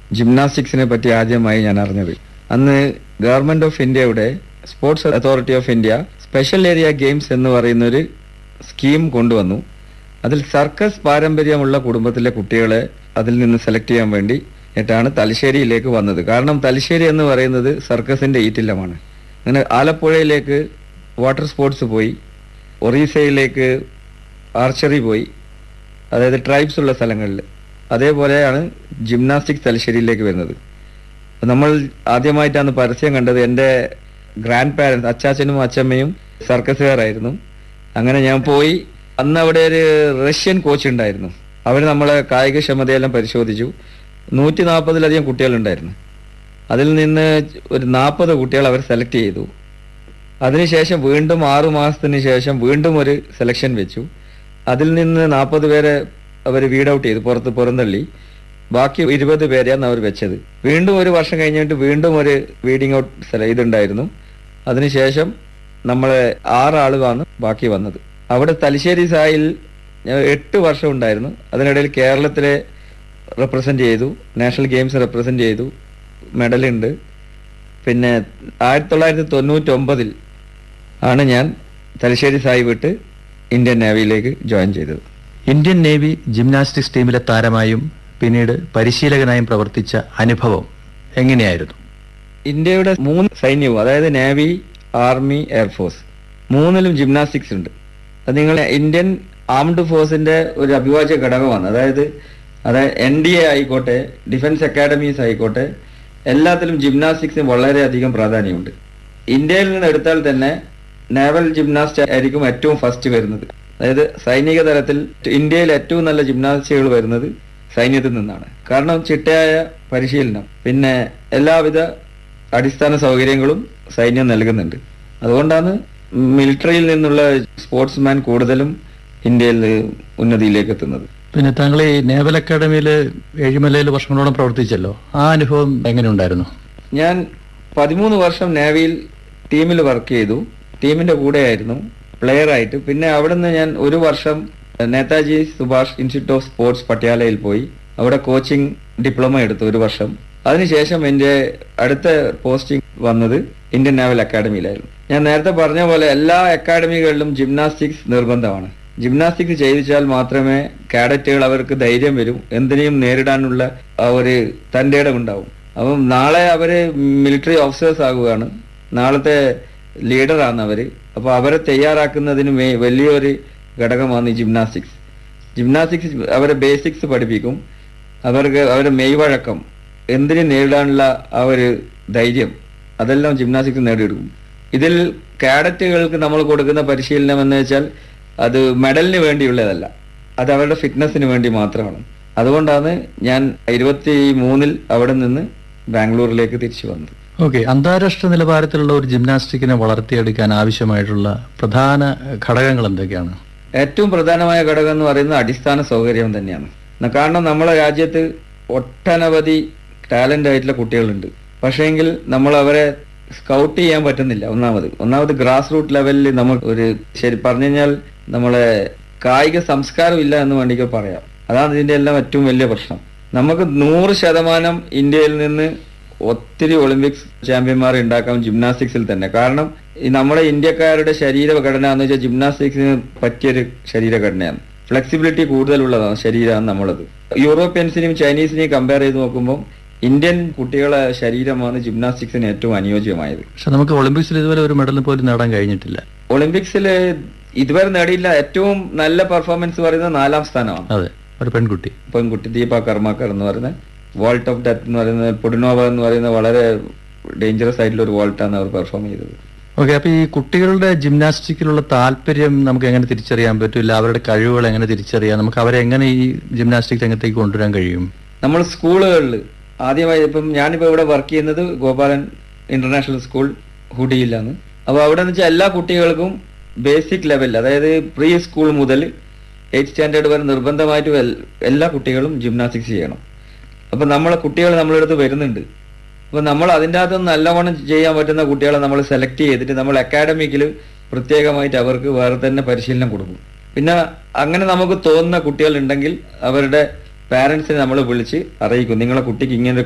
ജിംനാസ്റ്റിക്സിനെ പറ്റി ആദ്യമായി ഞാൻ അറിഞ്ഞത് അന്ന് ഗവൺമെന്റ് ഓഫ് ഇന്ത്യയുടെ Sports Authority of India special area games എന്ന് പറയുന്ന ഒരു സ്കീം കൊണ്ടുവന്നു അതിൽ സർക്കസ് പാരമ്പര്യമുള്ള കുടുംബത്തിലെ കുട്ടികളെ അതിൽ നിന്ന് സെലക്ട് ചെയ്യാൻ വേണ്ടി ാണ് തലശ്ശേരിയിലേക്ക് വന്നത് കാരണം തലശ്ശേരി എന്ന് പറയുന്നത് സർക്കസിന്റെ ഈറ്റില്ലമാണ് അങ്ങനെ ആലപ്പുഴയിലേക്ക് വാട്ടർ സ്പോർട്സ് പോയി ഒറീസയിലേക്ക് ആർച്ചറി പോയി അതായത് ട്രൈബ്സ് ഉള്ള സ്ഥലങ്ങളിൽ അതേപോലെയാണ് ജിംനാസ്റ്റിക്സ് തലശ്ശേരിയിലേക്ക് വരുന്നത് അപ്പൊ നമ്മൾ ആദ്യമായിട്ടാണ് പരസ്യം കണ്ടത് എൻ്റെ ഗ്രാൻഡ് പാരൻസ് അച്ചാച്ചനും അച്ചമ്മയും സർക്കസുകാരായിരുന്നു അങ്ങനെ ഞാൻ പോയി അന്ന് അവിടെ ഒരു റഷ്യൻ കോച്ച് ഉണ്ടായിരുന്നു അവർ നമ്മളെ കായികക്ഷമതയെല്ലാം പരിശോധിച്ചു നൂറ്റി നാൽപ്പതിലധികം കുട്ടികളുണ്ടായിരുന്നു അതിൽ നിന്ന് ഒരു നാൽപ്പത് കുട്ടികൾ അവർ സെലക്ട് ചെയ്തു അതിനുശേഷം വീണ്ടും ആറു മാസത്തിന് ശേഷം വീണ്ടും ഒരു സെലക്ഷൻ വെച്ചു അതിൽ നിന്ന് നാൽപ്പത് പേരെ അവർ വീഡ് ഔട്ട് ചെയ്തു പുറത്ത് പുറന്തള്ളി ബാക്കി ഇരുപത് പേരെയാണ് അവർ വെച്ചത് വീണ്ടും ഒരു വർഷം കഴിഞ്ഞിട്ട് വീണ്ടും ഒരു വീഡിങ് ഔട്ട് സ്ഥലം ഇതുണ്ടായിരുന്നു അതിനുശേഷം നമ്മളെ ആറാളുകളാണ് ബാക്കി വന്നത് അവിടെ തലശ്ശേരി സായിൽ ഞാൻ എട്ട് വർഷം ഉണ്ടായിരുന്നു അതിനിടയിൽ കേരളത്തിലെ റെപ്രസെന്റ് ചെയ്തു നാഷണൽ ഗെയിംസ് റെപ്രസെന്റ് ചെയ്തു മെഡലുണ്ട് പിന്നെ ആയിരത്തി തൊള്ളായിരത്തി തൊണ്ണൂറ്റൊമ്പതിൽ ആണ് ഞാൻ തലശ്ശേരി സായി വിട്ട് ഇന്ത്യൻ നേവിയിലേക്ക് ജോയിൻ ചെയ്തത് ഇന്ത്യൻ നേവി ജിംനാസ്റ്റിക്സ് ടീമിലെ താരമായും പിന്നീട് പരിശീലകനായും പ്രവർത്തിച്ച അനുഭവം എങ്ങനെയായിരുന്നു ഇന്ത്യയുടെ മൂന്ന് സൈന്യവും അതായത് നേവി ആർമി എയർഫോഴ്സ് മൂന്നിലും ജിംനാസ്റ്റിക്സ് ഉണ്ട് അത് നിങ്ങൾ ഇന്ത്യൻ ആംഡ് ഫോഴ്സിന്റെ ഒരു അഭിവാജ്യ ഘടകമാണ് അതായത് അതായത് എൻ ഡി എ ആയിക്കോട്ടെ ഡിഫൻസ് അക്കാഡമീസ് ആയിക്കോട്ടെ എല്ലാത്തിലും ജിംനാസ്റ്റിക്സിന് വളരെയധികം പ്രാധാന്യമുണ്ട് ഇന്ത്യയിൽ നിന്ന് എടുത്താൽ തന്നെ നേവൽ ജിംനാസ്റ്റ് ആയിരിക്കും ഏറ്റവും ഫസ്റ്റ് വരുന്നത് അതായത് സൈനിക തലത്തിൽ ഇന്ത്യയിൽ ഏറ്റവും നല്ല ജിംനാസ്റ്റുകൾ വരുന്നത് സൈന്യത്തിൽ നിന്നാണ് കാരണം ചിട്ടയായ പരിശീലനം പിന്നെ എല്ലാവിധ അടിസ്ഥാന സൗകര്യങ്ങളും സൈന്യം നൽകുന്നുണ്ട് അതുകൊണ്ടാണ് മിലിറ്ററിയിൽ നിന്നുള്ള സ്പോർട്സ്മാൻ കൂടുതലും ഇന്ത്യയിൽ ഉന്നതിയിലേക്ക് എത്തുന്നത് പിന്നെ താങ്കൾ ഈ നേവൽ അക്കാഡമിയിൽ ഏഴിമലയിൽ വർഷങ്ങളോളം പ്രവർത്തിച്ചല്ലോ ആ അനുഭവം എങ്ങനെ ഉണ്ടായിരുന്നു ഞാൻ പതിമൂന്ന് വർഷം നേവിയിൽ ടീമിൽ വർക്ക് ചെയ്തു ടീമിന്റെ കൂടെയായിരുന്നു പ്ലെയർ ആയിട്ട് പിന്നെ അവിടുന്ന് ഞാൻ ഒരു വർഷം Netaji Subhash Institute of Sports പട്യാലയിൽ പോയി അവിടെ കോച്ചിങ് ഡിപ്ലോമ എടുത്തു ഒരു വർഷം അതിനുശേഷം എൻ്റെ അടുത്ത പോസ്റ്റിംഗ് വന്നത് ഇന്ത്യൻ നാവൽ അക്കാഡമിയിലായിരുന്നു ഞാൻ നേരത്തെ പറഞ്ഞ പോലെ എല്ലാ അക്കാഡമികളിലും ജിംനാസ്റ്റിക്സ് നിർബന്ധമാണ് ജിംനാസ്റ്റിക്സ് ചെയ്യിച്ചാൽ മാത്രമേ കാഡറ്റുകൾ അവർക്ക് ധൈര്യം വരും എന്തിനേയും നേരിടാനുള്ള ആ ഒരു തൻ്റെ ഇടം ഉണ്ടാവും അപ്പം നാളെ അവര് മിലിറ്ററി ഓഫീസേഴ്സ് ആകുകയാണ് നാളത്തെ ലീഡറാണ് അവര് അപ്പൊ അവരെ തയ്യാറാക്കുന്നതിന് മേ- വലിയൊരു ഘടകമാണ് ഈ ജിംനാസ്റ്റിക്സ് ജിംനാസ്റ്റിക്സ് അവരെ ബേസിക്സ് പഠിപ്പിക്കും അവർക്ക് അവരുടെ മെയ്വഴക്കം എന്തിനു നേരിടാനുള്ള ആ ഒരു ധൈര്യം അതെല്ലാം ജിംനാസ്റ്റിക്സ് നേടിയെടുക്കും ഇതിൽ കാഡറ്റുകൾക്ക് നമ്മൾ കൊടുക്കുന്ന പരിശീലനം എന്ന് വെച്ചാൽ അത് മെഡലിന് വേണ്ടിയുള്ളതല്ല അത് അവരുടെ ഫിറ്റ്നസിന് വേണ്ടി മാത്രമാണ് അതുകൊണ്ടാണ് ഞാൻ ഇരുപത്തി മൂന്നിൽ അവിടെ നിന്ന് ബാംഗ്ലൂരിലേക്ക് തിരിച്ചു വന്നത് ഓക്കെ അന്താരാഷ്ട്ര നിലവാരത്തിലുള്ള ഒരു ജിംനാസ്റ്റിക്കിനെ വളർത്തിയെടുക്കാൻ ആവശ്യമായിട്ടുള്ള പ്രധാന ഘടകങ്ങൾ എന്തൊക്കെയാണ് ഏറ്റവും പ്രധാനമായ ഘടകം എന്ന് പറയുന്നത് അടിസ്ഥാന സൗകര്യം തന്നെയാണ് ന- കാരണം നമ്മളെ രാജ്യത്ത് ഒട്ടനവധി ടാലന്റ് ആയിട്ടുള്ള കുട്ടികളുണ്ട് പക്ഷേങ്കിൽ നമ്മൾ അവരെ സ്കൗട്ട് ചെയ്യാൻ പറ്റുന്നില്ല ഒന്നാമത് ഒന്നാമത് ഗ്രാസ് റൂട്ട് ലെവലിൽ നമ്മൾ ഒരു ശരി പറഞ്ഞു കഴിഞ്ഞാൽ നമ്മളെ കായിക സംസ്കാരം ഇല്ല എന്ന് വേണമെങ്കിൽ പറയാം അതാണ് ഇതിന്റെ എല്ലാം ഏറ്റവും വലിയ പ്രശ്നം നമുക്ക് നൂറ് ശതമാനം ഇന്ത്യയിൽ നിന്ന് ഒത്തിരി ഒളിമ്പിക്സ് ചാമ്പ്യന്മാരെ ഉണ്ടാക്കാം ജിംനാസ്റ്റിക്സിൽ തന്നെ കാരണം ഈ നമ്മുടെ ഇന്ത്യക്കാരുടെ ശരീരഘടന എന്ന് വെച്ചാൽ ജിംനാസ്റ്റിക്സിന് പറ്റിയൊരു ശരീരഘടനയാണ് ഫ്ലെക്സിബിലിറ്റി കൂടുതലുള്ളതാണ് ശരീരമാണ് നമ്മളത് യൂറോപ്യൻസിനെയും ചൈനീസിനെയും കമ്പയർ ചെയ്ത് നോക്കുമ്പോൾ ഇന്ത്യൻ കുട്ടികളെ ശരീരമാണ് ജിംനാസ്റ്റിക്സിന് ഏറ്റവും അനുയോജ്യമായത് പക്ഷെ നമുക്ക് ഒളിമ്പിക്സിൽ ഇതുവരെ ഒരു മെഡൽ പോലും നേടാൻ കഴിഞ്ഞിട്ടില്ല ഒളിമ്പിക്സിൽ ഇതുവരെ നേടിയില്ല ഏറ്റവും നല്ല പെർഫോമൻസ് പറയുന്നത് നാലാം സ്ഥാനമാണ് അതെ ഒരു പെൺകുട്ടി പെൺകുട്ടി ദീപ കർമാക്കർ എന്ന് പറയുന്ന വാൾട്ട് ഓഫ് ഡെത്ത് എന്ന് പറയുന്നത് പുടിനോവ എന്ന് പറയുന്ന വളരെ ഡേഞ്ചറസ് ആയിട്ടുള്ള ഒരു വാൾട്ടാണ് അവർ പെർഫോം ചെയ്തത് ഓക്കെ അപ്പൊ ഈ കുട്ടികളുടെ ജിംനാസ്റ്റിക്കിലുള്ള താല്പര്യം നമുക്ക് എങ്ങനെ തിരിച്ചറിയാൻ പറ്റില്ല അവരുടെ കഴിവുകൾ എങ്ങനെ തിരിച്ചറിയാം നമുക്ക് അവരെ എങ്ങനെ ഈ ജിംനാസ്റ്റിക് രംഗത്തേക്ക് കൊണ്ടുവരാൻ കഴിയും നമ്മൾ സ്കൂളുകളിൽ ആദ്യമായി ഇപ്പം ഞാനിപ്പോൾ ഇവിടെ വർക്ക് ചെയ്യുന്നത് ഗോപാലൻ ഇന്റർനാഷണൽ സ്കൂൾ ഹുഡിയിലാണ് അപ്പോൾ അവിടെ എന്ന് വെച്ചാൽ എല്ലാ കുട്ടികൾക്കും ബേസിക് ലെവൽ അതായത് പ്രീ സ്കൂൾ മുതൽ എയ്റ്റ് സ്റ്റാൻഡേർഡ് വരെ നിർബന്ധമായിട്ടും എൽ- എല്ലാ കുട്ടികളും ജിംനാസ്റ്റിക്സ് ചെയ്യണം അപ്പം നമ്മളെ കുട്ടികൾ നമ്മളെ അടുത്ത് വരുന്നുണ്ട് അപ്പോൾ നമ്മൾ അതിൻ്റെ അകത്ത് നല്ലവണ്ണം ചെയ്യാൻ പറ്റുന്ന കുട്ടികളെ നമ്മൾ സെലക്ട് ചെയ്തിട്ട് നമ്മൾ അക്കാഡമിക്കിൽ പ്രത്യേകമായിട്ട് അവർക്ക് വേറെ തന്നെ പരിശീലനം കൊടുക്കും പിന്നെ അങ്ങനെ നമുക്ക് തോന്നുന്ന കുട്ടികൾ ഉണ്ടെങ്കിൽ അവരുടെ പാരൻസിനെ നമ്മൾ വിളിച്ച് അറിയിക്കും നിങ്ങളെ കുട്ടിക്ക് ഇങ്ങനെ ഒരു